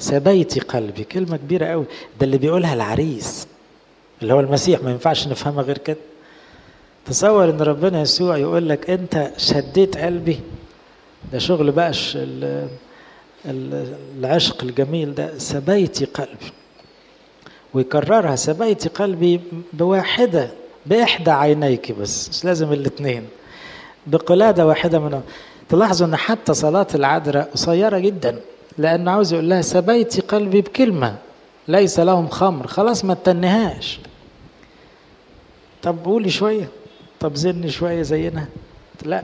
سبيت قلبي كلمة كبيرة قوي ده اللي بيقولها العريس اللي هو المسيح ما ينفعش نفهمها غير كده تصور ان ربنا يسوع يقول لك انت شديت قلبي ده شغل بقى العشق الجميل ده سبيتي قلبي ويكررها سبيتي قلبي بواحدة بإحدى عينيك بس مش لازم الاثنين بقلادة واحدة منهم تلاحظوا ان حتى صلاة العذراء قصيرة جدا لأنه عاوز يقول لها سبيتي قلبي بكلمة ليس لهم خمر خلاص ما تنهاش طب قولي شوية طب زني شوية زينا لا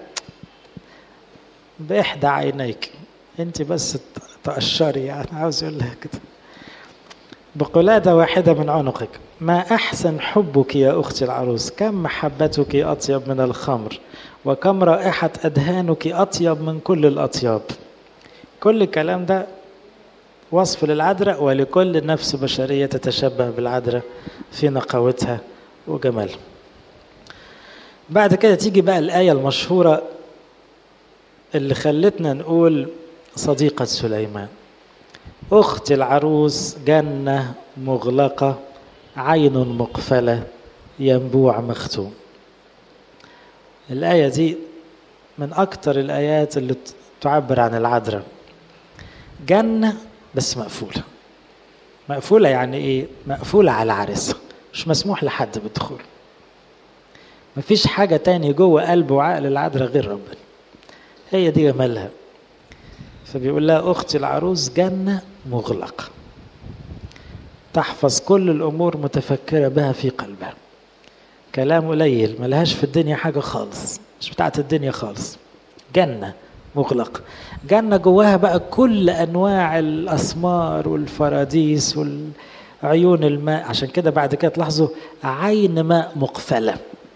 بإحدى عينيك انت بس تقشري يعني عاوز يقول لها كده بقلادة واحدة من عنقك ما أحسن حبك يا أختي العروس كم محبتك أطيب من الخمر وكم رائحة أدهانك أطيب من كل الأطياب كل الكلام ده وصف للعذراء ولكل نفس بشرية تتشبه بالعذراء في نقاوتها وجمالها بعد كده تيجي بقى الآية المشهورة اللي خلتنا نقول صديقة سليمان أخت العروس جنة مغلقة عين مقفلة ينبوع مختوم الآية دي من أكتر الآيات اللي تعبر عن العذراء جنة بس مقفولة مقفولة يعني إيه؟ مقفولة على عريسها مش مسموح لحد بالدخول مفيش حاجة تاني جوه قلب وعقل العذراء غير ربنا هي دي جمالها فبيقول لها أختي العروس جنة مغلقة تحفظ كل الأمور متفكرة بها في قلبها كلام قليل ملهاش في الدنيا حاجة خالص مش بتاعت الدنيا خالص جنة مغلقة جنة جواها بقى كل أنواع الأسمار والفراديس والعيون الماء عشان كده بعد كده تلاحظوا عين ماء مقفلة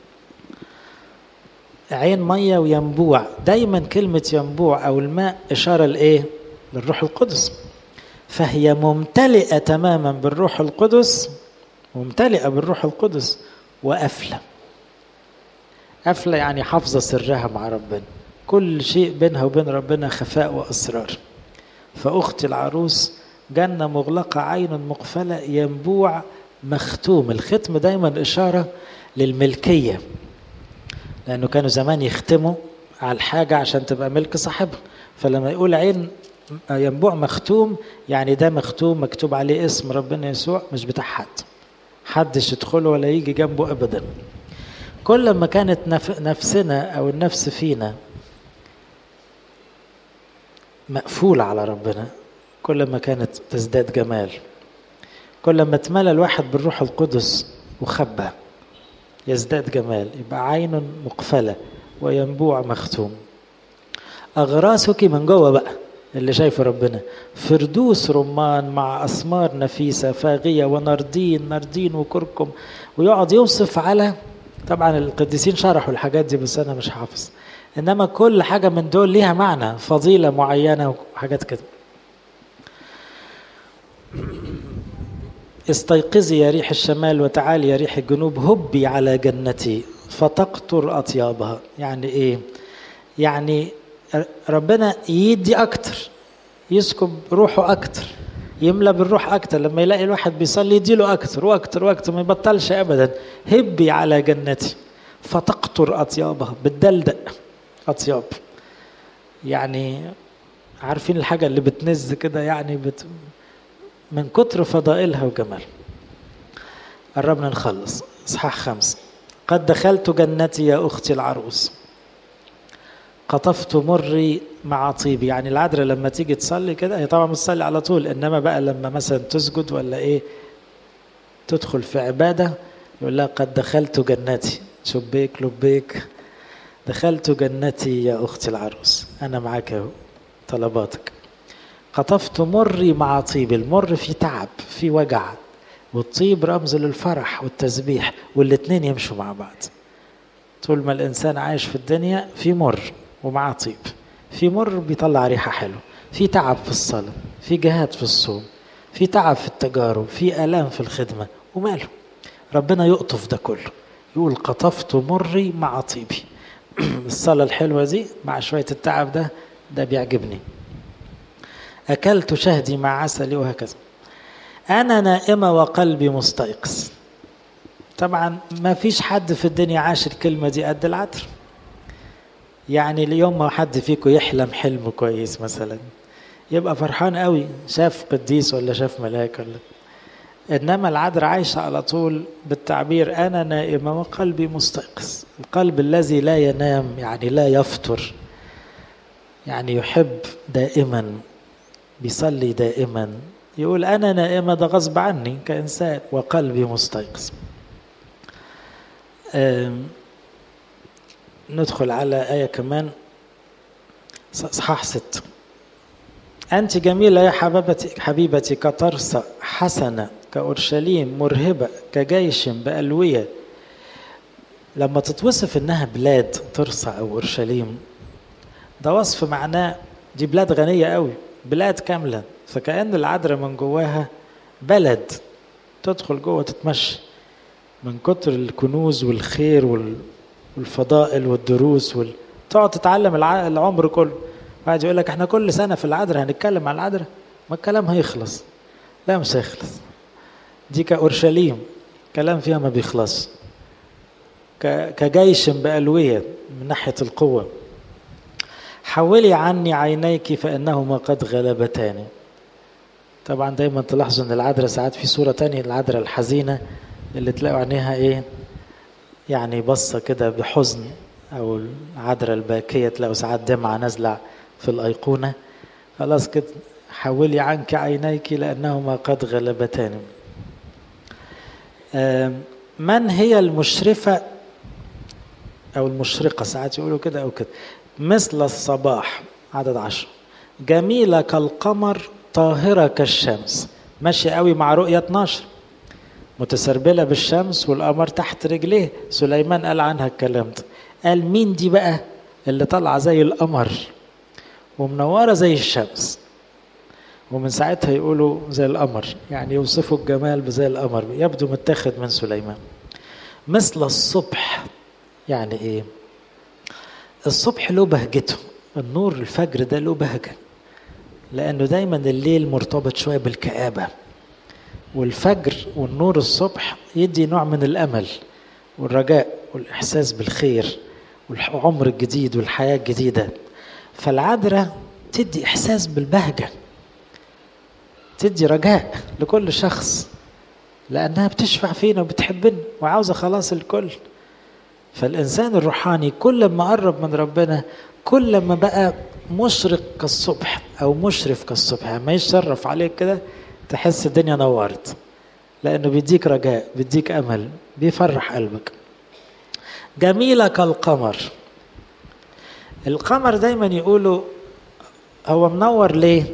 عين مية وينبوع دايما كلمة ينبوع أو الماء إشارة لإيه؟ للروح القدس فهي ممتلئة تماما بالروح القدس ممتلئة بالروح القدس وقافلة قافلة يعني حافظة سرها مع ربنا كل شيء بينها وبين ربنا خفاء وأسرار فأخت العروس جنة مغلقة عين مقفلة ينبوع مختوم الختم دايما إشارة للملكية لأنه كانوا زمان يختموا على الحاجة عشان تبقى ملك صاحبها فلما يقول عين ينبوع مختوم يعني ده مختوم مكتوب عليه اسم ربنا يسوع مش بتاع حد حدش يدخله ولا يجي جنبه أبدا كل ما كانت نفسنا أو النفس فينا مقفولة على ربنا كل ما كانت تزداد جمال كل ما اتملى الواحد بالروح القدس وخبى يزداد جمال يبقى عين مقفلة وينبوع مختوم أغراسك من جوه بقى اللي شايفه ربنا فردوس رمان مع أسمار نفيسة فاغية ونردين نردين وكركم ويقعد يوصف على طبعا القديسين شرحوا الحاجات دي بس أنا مش حافظ إنما كل حاجة من دول ليها معنى فضيلة معينة وحاجات كده استيقظي يا ريح الشمال وتعالي يا ريح الجنوب هبي على جنتي فتقطر أطيابها يعني إيه يعني ربنا يدي أكتر يسكب روحه أكتر يملى بالروح أكتر لما يلاقي الواحد بيصلي يديله أكتر وأكتر وأكتر ما يبطلش أبدا هبي على جنتي فتقطر أطيابها بتدلدق أطياب يعني عارفين الحاجة اللي بتنز كده يعني بت من كتر فضائلها وجمالها قربنا نخلص اصحاح خمسة قد دخلت جنتي يا أختي العروس قطفت مري مع طيبي يعني العذراء لما تيجي تصلي كده هي طبعا بتصلي على طول انما بقى لما مثلا تسجد ولا ايه تدخل في عبادة يقول لها قد دخلت جنتي شبيك لبيك دخلت جنتي يا أختي العروس أنا معاك طلباتك قطفت مري مع طيب المر في تعب في وجع والطيب رمز للفرح والتسبيح والاتنين يمشوا مع بعض طول ما الإنسان عايش في الدنيا في مر ومعاه طيب في مر بيطلع ريحة حلوة في تعب في الصلاة في جهاد في الصوم في تعب في التجارب في آلام في الخدمة وماله ربنا يقطف ده كله يقول قطفت مري مع طيبي الصلاة الحلوة دي مع شوية التعب ده ده بيعجبني أكلت شهدي مع عسلي وهكذا أنا نائمة وقلبي مستيقظ طبعا ما فيش حد في الدنيا عاش الكلمة دي قد العطر يعني اليوم ما حد فيكم يحلم حلم كويس مثلا يبقى فرحان قوي شاف قديس ولا شاف ملاك ولا انما العذراء عايشه على طول بالتعبير انا نائمه وقلبي مستيقظ القلب الذي لا ينام يعني لا يفطر يعني يحب دائما بيصلي دائما يقول انا نائمه ده غصب عني كانسان وقلبي مستيقظ ندخل على آية كمان صحاح ست أنت جميلة يا حبيبتي حبيبتي كطرسة حسنة كأورشليم مرهبة كجيش بألوية لما تتوصف إنها بلاد طرسة أو أورشليم ده وصف معناه دي بلاد غنية قوي بلاد كاملة فكأن العذراء من جواها بلد تدخل جوه تتمشى من كتر الكنوز والخير والفضائل والدروس وال... تقعد تتعلم العمر كله واحد يقول لك احنا كل سنه في العذراء هنتكلم عن العذراء ما الكلام هيخلص لا مش هيخلص دي كأورشليم كلام فيها ما بيخلص كجيش بألوية من ناحية القوة حولي عني عينيك فإنهما قد غلبتاني طبعا دايما تلاحظوا ان العذراء ساعات في صورة تانية العذراء الحزينة اللي تلاقوا عينيها ايه يعني بصة كده بحزن او العذراء الباكية تلاقوا ساعات دمعة نازلة في الأيقونة خلاص كده حولي عنك عينيك لأنهما قد غلبتان من هي المشرفة أو المشرقة ساعات يقولوا كده أو كده مثل الصباح عدد عشر جميلة كالقمر طاهرة كالشمس ماشية قوي مع رؤية 12 متسربلة بالشمس والقمر تحت رجليه سليمان قال عنها الكلام ده قال مين دي بقى اللي طالعة زي القمر ومنورة زي الشمس ومن ساعتها يقولوا زي القمر يعني يوصفوا الجمال بزي القمر يبدو متاخد من سليمان مثل الصبح يعني ايه الصبح له بهجته النور الفجر ده له بهجه لانه دايما الليل مرتبط شويه بالكآبه والفجر والنور الصبح يدي نوع من الامل والرجاء والاحساس بالخير والعمر الجديد والحياه الجديده فالعذراء تدي احساس بالبهجه تدي رجاء لكل شخص لانها بتشفع فينا وبتحبنا وعاوزه خلاص الكل فالانسان الروحاني كل ما قرب من ربنا كل ما بقى مشرق كالصبح او مشرف كالصبح ما يشرف عليك كده تحس الدنيا نورت لانه بيديك رجاء بيديك امل بيفرح قلبك جميله كالقمر القمر دايما يقولوا هو منور ليه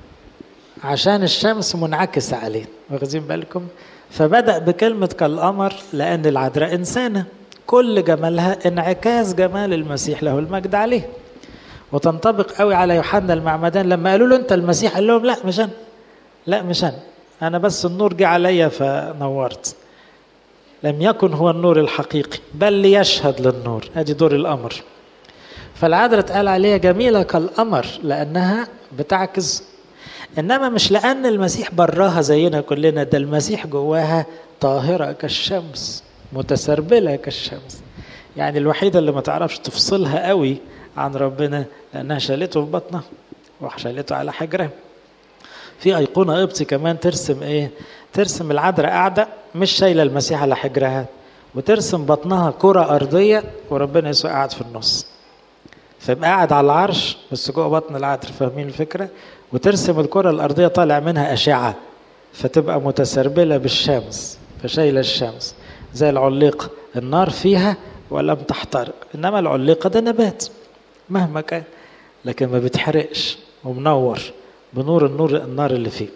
عشان الشمس منعكسة عليه واخدين بالكم فبدأ بكلمة كالقمر لأن العذراء إنسانة كل جمالها انعكاس جمال المسيح له المجد عليه وتنطبق قوي على يوحنا المعمدان لما قالوا له انت المسيح قال لهم لا مش انا لا مش انا انا بس النور جه عليا فنورت لم يكن هو النور الحقيقي بل ليشهد للنور ادي دور الامر فالعذراء اتقال عليها جميله كالقمر لانها بتعكس انما مش لان المسيح براها زينا كلنا ده المسيح جواها طاهره كالشمس متسربله كالشمس يعني الوحيده اللي ما تعرفش تفصلها قوي عن ربنا لانها شالته في بطنها وشالته على حجرها في ايقونه قبطي كمان ترسم ايه ترسم العذراء قاعده مش شايله المسيح على حجرها وترسم بطنها كره ارضيه وربنا يسوع قاعد في النص فيبقى قاعد على العرش بس جوه بطن العذراء فاهمين الفكره وترسم الكره الارضيه طالع منها اشعه فتبقى متسربله بالشمس فشايله الشمس زي العليقه النار فيها ولم تحترق انما العليقه ده نبات مهما كان لكن ما بتحرقش ومنور بنور النور النار اللي فيه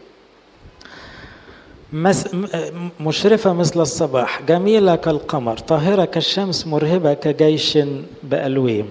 مس مشرفة مثل الصباح جميلة كالقمر طاهرة كالشمس مرهبة كجيش بألويم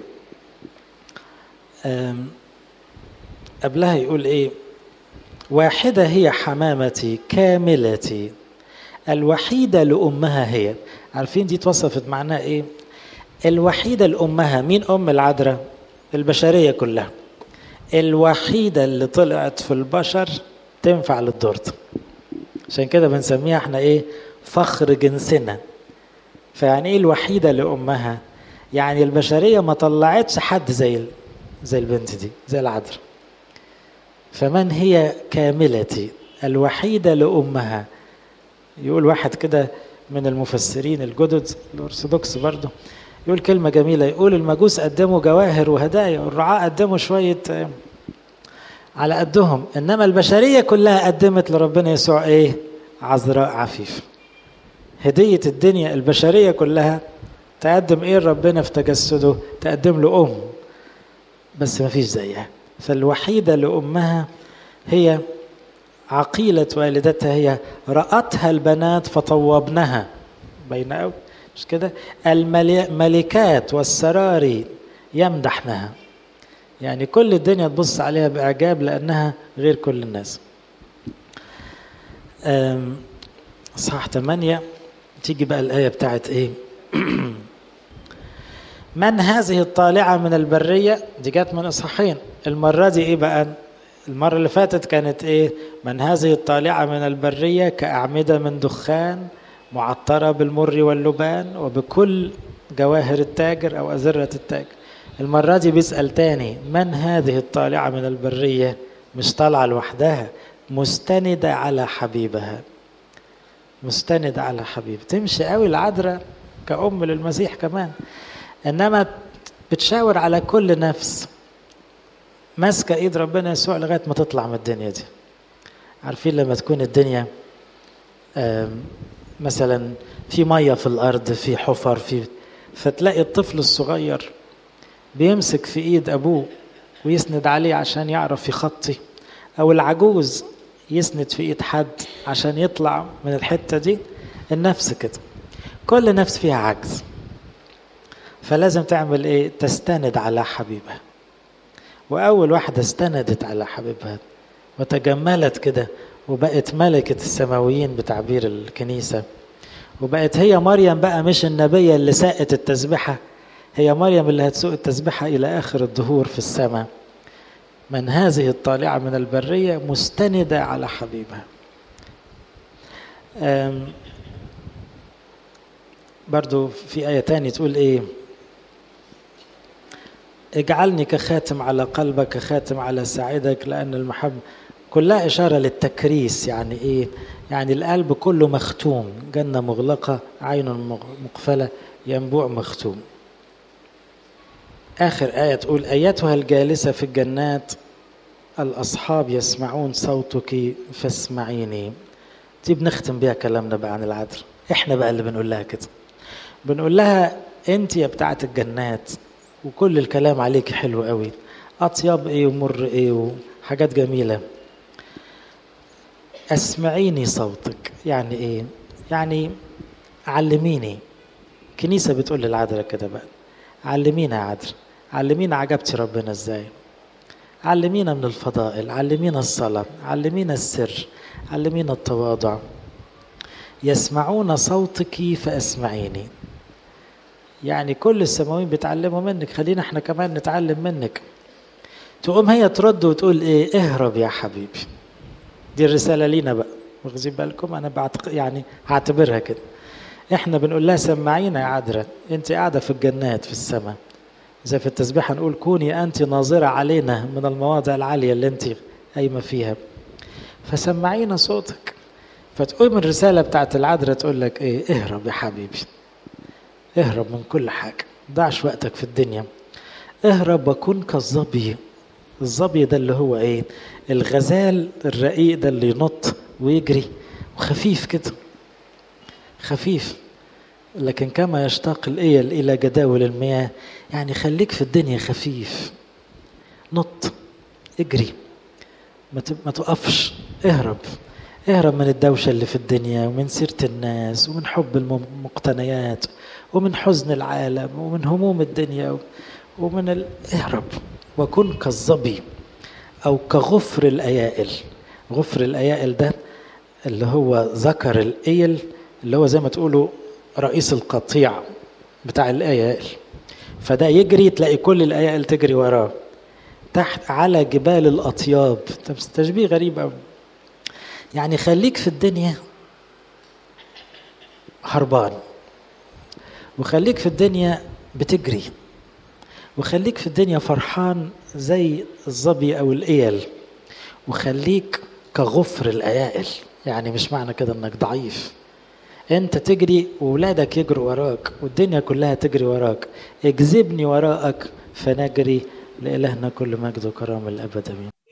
قبلها يقول ايه واحدة هي حمامتي كاملتي الوحيدة لأمها هي عارفين دي توصفت معناها ايه الوحيدة لأمها مين أم العذراء البشرية كلها الوحيدة اللي طلعت في البشر تنفع للدور ده عشان كده بنسميها احنا ايه فخر جنسنا فيعني ايه الوحيدة لأمها يعني البشرية ما طلعتش حد زي زي البنت دي زي العذراء فمن هي كاملتي الوحيدة لأمها يقول واحد كده من المفسرين الجدد الأرثوذكس برضه يقول كلمة جميلة يقول المجوس قدموا جواهر وهدايا والرعاة قدموا شوية على قدهم إنما البشرية كلها قدمت لربنا يسوع إيه عذراء عفيف هدية الدنيا البشرية كلها تقدم إيه ربنا في تجسده تقدم له أم بس ما فيش زيها فالوحيدة لأمها هي عقيلة والدتها هي رأتها البنات فطوبنها بين أو مش كده الملكات والسراري يمدحنها يعني كل الدنيا تبص عليها بإعجاب لأنها غير كل الناس صح 8 تيجي بقى الآية بتاعت إيه من هذه الطالعة من البرية دي جت من إصحاحين المرة دي إيه بقى المرة اللي فاتت كانت إيه من هذه الطالعة من البرية كأعمدة من دخان معطرة بالمر واللبان وبكل جواهر التاجر أو أزرة التاجر المرة دي بيسأل تاني من هذه الطالعة من البرية مش طالعة لوحدها مستندة على حبيبها مستندة على حبيب تمشي قوي العذراء كأم للمسيح كمان إنما بتشاور على كل نفس ماسكة إيد ربنا يسوع لغاية ما تطلع من الدنيا دي عارفين لما تكون الدنيا مثلا في مية في الأرض في حفر في فتلاقي الطفل الصغير بيمسك في إيد أبوه ويسند عليه عشان يعرف يخطي أو العجوز يسند في إيد حد عشان يطلع من الحتة دي النفس كده كل نفس فيها عجز فلازم تعمل إيه تستند على حبيبها وأول واحدة استندت على حبيبها وتجملت كده وبقت ملكة السماويين بتعبير الكنيسة وبقت هي مريم بقى مش النبية اللي ساقت التسبحة هي مريم اللي هتسوق التسبحة إلى آخر الدهور في السماء من هذه الطالعة من البرية مستندة على حبيبها برضو في آية تانية تقول إيه اجعلني كخاتم على قلبك كخاتم على ساعدك لأن المحبة كلها إشارة للتكريس يعني إيه يعني القلب كله مختوم جنة مغلقة عين مقفلة ينبوع مختوم آخر آية تقول أيتها الجالسة في الجنات الأصحاب يسمعون صوتك فاسمعيني دي بنختم بيها كلامنا بقى عن العذر احنا بقى اللي بنقول لها كده بنقول لها انت يا بتاعت الجنات وكل الكلام عليك حلو قوي اطيب ايه ومر ايه وحاجات جميله اسمعيني صوتك يعني ايه يعني علميني كنيسه بتقول للعذراء كده بقى علمينا يا عذراء علمينا عجبتي ربنا ازاي علمينا من الفضائل علمينا الصلاه علمينا السر علمينا التواضع يسمعون صوتك فاسمعيني يعني كل السماويين بيتعلموا منك خلينا احنا كمان نتعلم منك تقوم هي ترد وتقول ايه اهرب يا حبيبي دي الرسالة لينا بقى واخدين بالكم انا بعتق... يعني هعتبرها كده احنا بنقول لها سمعينا يا عذراء انت قاعدة في الجنات في السماء زي في التسبيحة نقول كوني انت ناظرة علينا من المواضع العالية اللي انت قايمة فيها فسمعينا صوتك فتقوم الرسالة بتاعت العذراء تقول لك ايه اهرب يا حبيبي اهرب من كل حاجة ضعش وقتك في الدنيا اهرب وكن كالظبي الظبي ده اللي هو ايه الغزال الرقيق ده اللي ينط ويجري وخفيف كده خفيف لكن كما يشتاق الايل الى جداول المياه يعني خليك في الدنيا خفيف نط اجري ما تقفش اهرب اهرب من الدوشة اللي في الدنيا ومن سيرة الناس ومن حب المقتنيات ومن حزن العالم ومن هموم الدنيا ومن ال... اهرب وكن كالظبي أو كغفر الأيائل غفر الأيائل ده اللي هو ذكر الإيل اللي هو زي ما تقولوا رئيس القطيع بتاع الأيائل فده يجري تلاقي كل الأيائل تجري وراه تحت على جبال الأطياب تشبيه غريب أوي يعني خليك في الدنيا هربان وخليك في الدنيا بتجري وخليك في الدنيا فرحان زي الظبي او الايل وخليك كغفر الايائل يعني مش معنى كده انك ضعيف انت تجري وولادك يجروا وراك والدنيا كلها تجري وراك اجذبني وراءك فنجري لإلهنا كل مجد وكرامة الأبد أمين